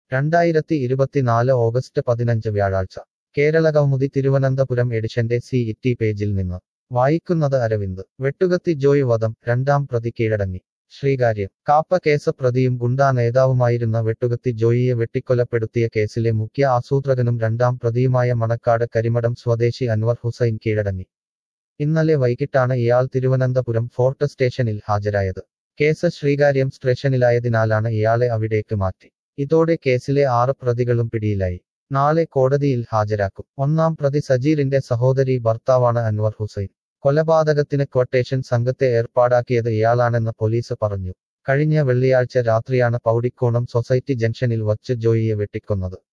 രണ്ടായിരത്തി ഇരുപത്തിനാല് ഓഗസ്റ്റ് പതിനഞ്ച് വ്യാഴാഴ്ച കേരള കൗമുദി തിരുവനന്തപുരം എഡിഷന്റെ സി ഇറ്റി പേജിൽ നിന്ന് വായിക്കുന്നത് അരവിന്ദ് വെട്ടുകത്തി ജോയ് വധം രണ്ടാം പ്രതി കീഴടങ്ങി ശ്രീകാര്യം കാപ്പ കേസ് പ്രതിയും ഗുണ്ടാ നേതാവുമായിരുന്ന വെട്ടുകത്തി ജോയിയെ വെട്ടിക്കൊലപ്പെടുത്തിയ കേസിലെ മുഖ്യ ആസൂത്രകനും രണ്ടാം പ്രതിയുമായ മണക്കാട് കരിമടം സ്വദേശി അൻവർ ഹുസൈൻ കീഴടങ്ങി ഇന്നലെ വൈകിട്ടാണ് ഇയാൾ തിരുവനന്തപുരം ഫോർട്ട് സ്റ്റേഷനിൽ ഹാജരായത് കേസ് ശ്രീകാര്യം സ്റ്റേഷനിലായതിനാലാണ് ഇയാളെ അവിടേക്ക് മാറ്റി ഇതോടെ കേസിലെ ആറ് പ്രതികളും പിടിയിലായി നാളെ കോടതിയിൽ ഹാജരാക്കും ഒന്നാം പ്രതി സജീറിന്റെ സഹോദരി ഭർത്താവാണ് അൻവർ ഹുസൈൻ കൊലപാതകത്തിന് ക്വട്ടേഷൻ സംഘത്തെ ഏർപ്പാടാക്കിയത് ഇയാളാണെന്ന് പോലീസ് പറഞ്ഞു കഴിഞ്ഞ വെള്ളിയാഴ്ച രാത്രിയാണ് പൗടിക്കോണം സൊസൈറ്റി ജംഗ്ഷനിൽ വച്ച് ജോയിയെ വെട്ടിക്കൊന്നത്